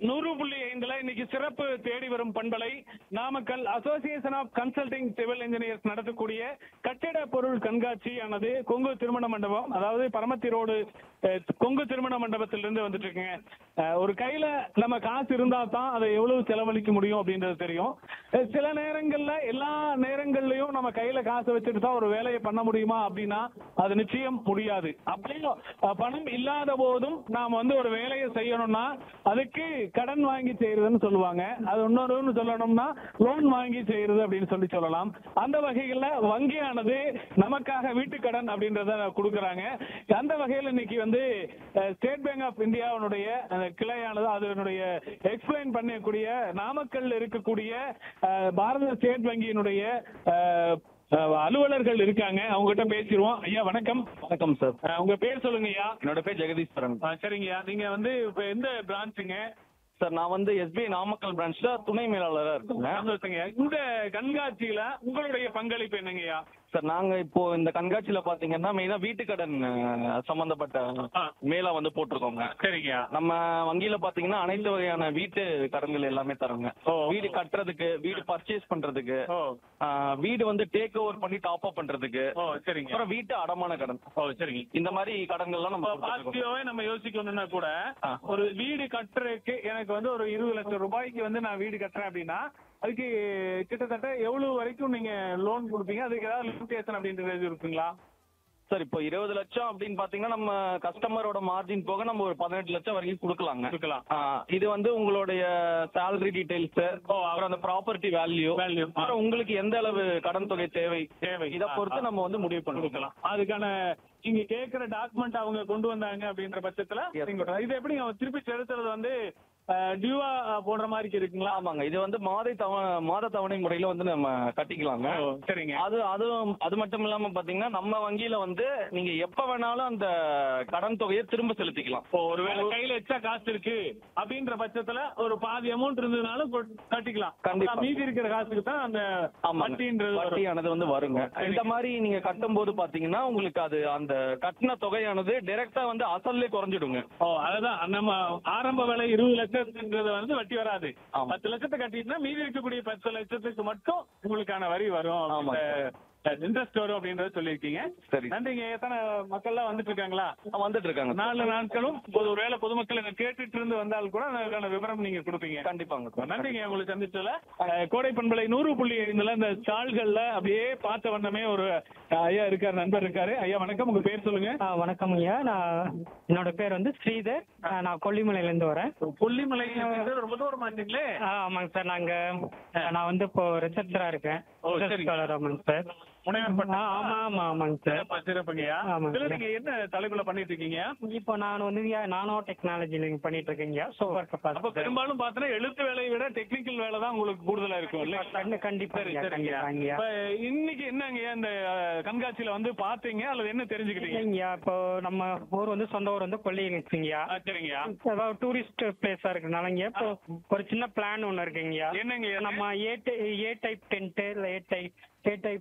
நூறு புள்ளி ஐந்துல இன்னைக்கு சிறப்பு தேடி வரும் பண்பலை Namakkal association of consulting civil engineers நடத்தக்கூடிய கட்டிட பொருள் கண்காட்சியானது கொங்கு திருமண மண்டபம் அதாவது பரமத்தி ரோடு அஹ், கொங்கு திருமண மண்டபத்திலிருந்து வந்துட்டு இருக்குங்க அஹ், ஒரு கையில நம்ம காசு இருந்தா தான் அதை எவ்வளவு செலவழிக்க முடியும் அப்படின்றது தெரியும் அஹ், சில நேரங்கள்ல எல்லா நேரங்கள்லயும் நம்ம கையில காசு வச்சுட்டு தான் ஒரு வேலையை பண்ண முடியுமா அப்படின்னா அது நிச்சயம் முடியாது அப்படியும் அஹ், பணம் இல்லாத போதும் நாம வந்து ஒரு வேலையை செய்யணும்னா அதுக்கு கடன் வாங்கி செய்யறதுன்னு சொல்லுவாங்க அது இன்னொரு சொல்லணும்னா லோன் வாங்கி செய்யறது அப்படின்னு சொல்லி சொல்லலாம் அந்த வகைகள்ல வங்கியானது நமக்காக வீட்டு கடன் அப்படின்றத கொடுக்கறாங்க அந்த வகையில் இன்னைக்கு வந்து ஸ்டேட் பேங்க் ஆஃப் இந்தியாவுடைய அந்த கிளையானது அதனுடைய எக்ஸ்பிளைன் பண்ணக்கூடிய நாமக்கல்ல இருக்கக்கூடிய அஹ், பாரத ஸ்டேட் வங்கியினுடைய அஹ், அஹ், அலுவலர்கள் இருக்காங்க அவங்க கிட்ட பேசிடுவோம் ஐயா வணக்கம் வணக்கம் சார் அஹ், உங்க பேர் சொல்லுங்க ஐயா என்னோட பேர் ஜெகதீஸ்வரன் ஆ, சரிங்கய்யா நீங்க வந்து இப்ப எந்த பிரான்ச்சுங்க சார் நான் வந்து எஸ்பிஐ நாமக்கல் பிரான்ச்ல துணை மேலாளராக இருக்கேங்க சந்தோஷங்க இந்த கண்காட்சியில உங்களுடைய பங்களிப்பு என்னங்கய்யா சார் நாங்க இப்போ இந்த கண்காட்சியில பாத்தீங்கன்னா மெயினா வீட்டுக்கடன் அஹ், சம்பந்தப்பட்ட ஆ. மேலா வந்து போட்டிருக்கோங்க சரிங்கய்யா நம்ம வங்கியில பாத்தீங்கன்னா அனைத்து வகையான வீட்டு கடன்கள் எல்லாமே தரோங்க ஓ. வீடு கட்டுறதுக்கு வீடு பர்ச்சேஸ் பண்றதுக்கு ஓ ஆஹ், வீடு வந்து டேக் ஓவர் பண்ணி டாப் அப் பண்றதுக்கு ஓ சரிங்க அப்புறம் வீட்டு அடமான கடன் ஓ சரிங்க இந்த மாதிரி கடன்கள்லாம் நம்ம கொடுத்துட்டு இருக்கோம். பாசிட்டிவாவே நம்ம யோசிக்கணும்னா கூட ஆ. ஒரு வீடு கட்டுறதுக்கு எனக்கு வந்து ஒரு இருபது லட்சம் ரூபாய்க்கு வந்து நான் வீடு கட்டுறேன் அப்படின்னா அதுக்கு கிட்டத்தட்ட எவ்வளவு வரைக்கும் நீங்க லோன் கொடுப்பீங்க அதுக்கு ஏதாவது லிமிடேஷன் அப்படின்றது இருக்குங்களா சார் இப்போ இருபது லட்சம் அப்படின்னு பாத்தீங்கன்னா நம்ம கஸ்டமரோட மார்ஜின் போக நம்ம ஒரு பதினெட்டு லட்சம் வரைக்கும் கொடுக்கலாங்க கொடுக்கலாம் ஆ, இது வந்து உங்களுடைய சேலரி டீடைல்ஸ் ஓ, அப்புறம் அந்த ப்ராப்பர்ட்டி வேல்யூ Value, ஆ. அப்புறம் உங்களுக்கு எந்த அளவு கடன் தொகை தேவை தேவை. இத ஆ, பொறுத்து ஆ. நம்ம வந்து முடிவு பண்ணுவோம் கொடுக்கலாம் அதுக்கான நீங்க கேக்குற டாக்குமெண்ட் அவங்க கொண்டு வந்தாங்க அப்படின்ற பட்சத்துல Yes. நீங்க கொடுக்கலாம். இது எப்படி அவங்க திருப்பி செலுத்துறது வந்து டியூவா போடுற மாதிரி இருக்குங்களா ஆமாங்க இது வந்து மாத தவ மாத தவணை முறையில வந்து நம்ம கட்டிக்கலாங்க ஓ, சரிங்க அது அதுவும் அது மட்டும் இல்லாம பாத்தீங்கன்னா நம்ம வங்கியில வந்து நீங்க எப்ப வேணாலும் அந்த கடன் தொகையை திரும்ப செலுத்திக்கலாம் இப்போ ஒருவேளை கையில எக்ஸ்ட்ரா காசு இருக்கு அப்படின்ற பட்சத்துல ஒரு பாதி அமௌண்ட் இருந்ததுனாலும் கொ- கட்டிக்கலாம் கண்டிப்பா. அப்புறம் மீதி இருக்கிற காசுக்கு தான் அந்த ஆமாங்க வட்டின்றது வரும். வட்டியானது வந்து வருங்க சரி. இந்த மாதிரி நீங்க கட்டும்போது பாத்தீங்கன்னா உங்களுக்கு அது அந்த கட்டின தொகையானது டைரக்டா வந்து அசல்லே குறைஞ்சிடுங்க ஓ அதுதான் நம்ம ஆரம்ப விலை இருபது லட்சத்துன்றது வந்து வட்டி வராது ஆமா. பத்து லட்சத்தை கட்டிட்டுனா மீதி இருக்கக்கூடிய பத்து லட்சத்துக்கு மட்டும் உங்களுக்கான வரி வரும் ஆமா. இன்ட்ரெஸ்ட் வரும் அப்படின்றத சொல்லியிருக்கீங்க சரி நன்றிங்க எத்தனை மக்கள்லாம் வந்துட்டு இருக்காங்களா வந்துட்டு இருக்காங்க நாலு நாட்களும் ஒரு வேளை பொதுமக்கள் என்ன கேட்டுட்டு இருந்து வந்தால் கூட அதுக்கான விவரம் நீங்க கொடுப்பீங்க கண்டிப்பாங்க நன்றிங்க உங்களுக்கு சந்திச்சதுல அஹ், கோடை பண்பலை நூறு புள்ளி ஐந்துல இந்த ஸ்டால்கள்ல அப்படியே பார்த்த வண்ணமே ஒரு அஹ், ஐயா இருக்காரு நண்பர் இருக்காரு ஐயா வணக்கம் உங்க பேர் சொல்லுங்க ஆ வணக்கம் ஐயா நான் என்னோட பேர் வந்து ஸ்ரீதர் ஆ, நான் கொல்லிமலையிலேருந்து வரேன் கொல்லிமலை அப்படின்றது ரொம்ப தூரம் மாட்டீங்களே ஆ ஆமாங்க சார் நாங்க நான் வந்து இப்போ ரிசர்ச்சரா இருக்கேன் ஓ, ரிசர்ச் சரிங்க. ஸ்காலர் ஆமாங்க சார் முனைவர் ஆ பட்டம். ஆமா ஆமா ஆமாங்க சார் சிறப்பு, சிறப்புங்கய்யா ஆமாங்க. இதுல நீங்க என்ன தலைப்புல பண்ணிட்டு இருக்கீங்க இப்போ நான் வந்து நானோ டெக்னாலஜில பண்ணிட்டு இருக்கேங்க சூப்பர் அப்ப கப்பாசிட்டி பெரும்பாலும் பாத்தீங்கன்னா எழுத்து வேலையை விட டெக்னிக்கல் வேலை தான் உங்களுக்கு கூடுதலா இருக்கும் இல்ல கண்டிப்பா சரி ஐயா, சரிங்க கண்டிப்பா ஐயா. இப்ப இன்னைக்கு என்னங்கய்யா இந்த அஹ், கண்காட்சியில வந்து பாத்தீங்க அல்லது என்ன தெரிஞ்சுக்கிட்டீங்க இல்லைங்கய்யா இப்போ நம்ம ஊர் வந்து சொந்த ஊர் வந்து கொல்லிங்கய்யா ஆ, சரிங்கய்யா அதாவது டூரிஸ்ட் பிளேஸா இருக்கிறனாலங்க இப்போ ஒரு சின்ன பிளான் ஒன்று இருக்குங்கய்யா என்னங்கய்யா நம்ம ஏ ஏ டைப் டென்ட் இல்லை ஏ டைப் ஏ டைப்